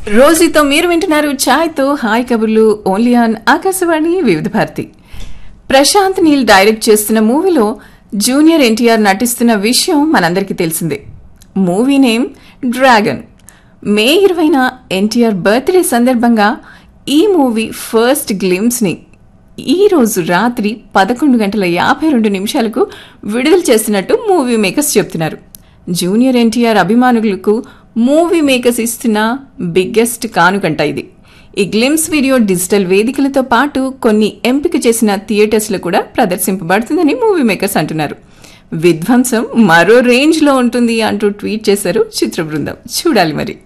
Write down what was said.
రోజుతో మీరు వింటున్నారు ఛాయ్తో హాయ్ కబుర్లు only on Akashvani Vividh Bharati Prashanth Neel direct చేస్తున్న మూవీలో జూనియర్ ఎన్టీఆర్ నటిస్తున్న విషయం మనందరికీ తెలిసిందే మూవీ నేమ్ డ్రాగన్ మే ఇరవైన ఎన్టీఆర్ బర్త్డే సందర్భంగా ఈ మూవీ ఫస్ట్ గ్లిమ్స్ని ఈ రోజు రాత్రి పదకొండు గంటల యాభై రెండు నిమిషాలకు విడుదల చేస్తున్నట్టు మూవీ మేకర్స్ చెప్తున్నారు జూనియర్ ఎన్టీఆర్ అభిమానులకు మూవీ మేకర్స్ ఇస్తున్న బిగ్గెస్ట్ కానుకంట ఇది ఈ గ్లిమ్స్ వీడియో డిజిటల్ వేదికలతో పాటు కొన్ని ఎంపిక చేసిన థియేటర్స్లో కూడా ప్రదర్శింపబడుతుందని మూవీ మేకర్స్ అంటున్నారు విధ్వంసం మరో రేంజ్లో ఉంటుంది అంటూ ట్వీట్ చేశారు చిత్ర బృందం చూడాలి మరి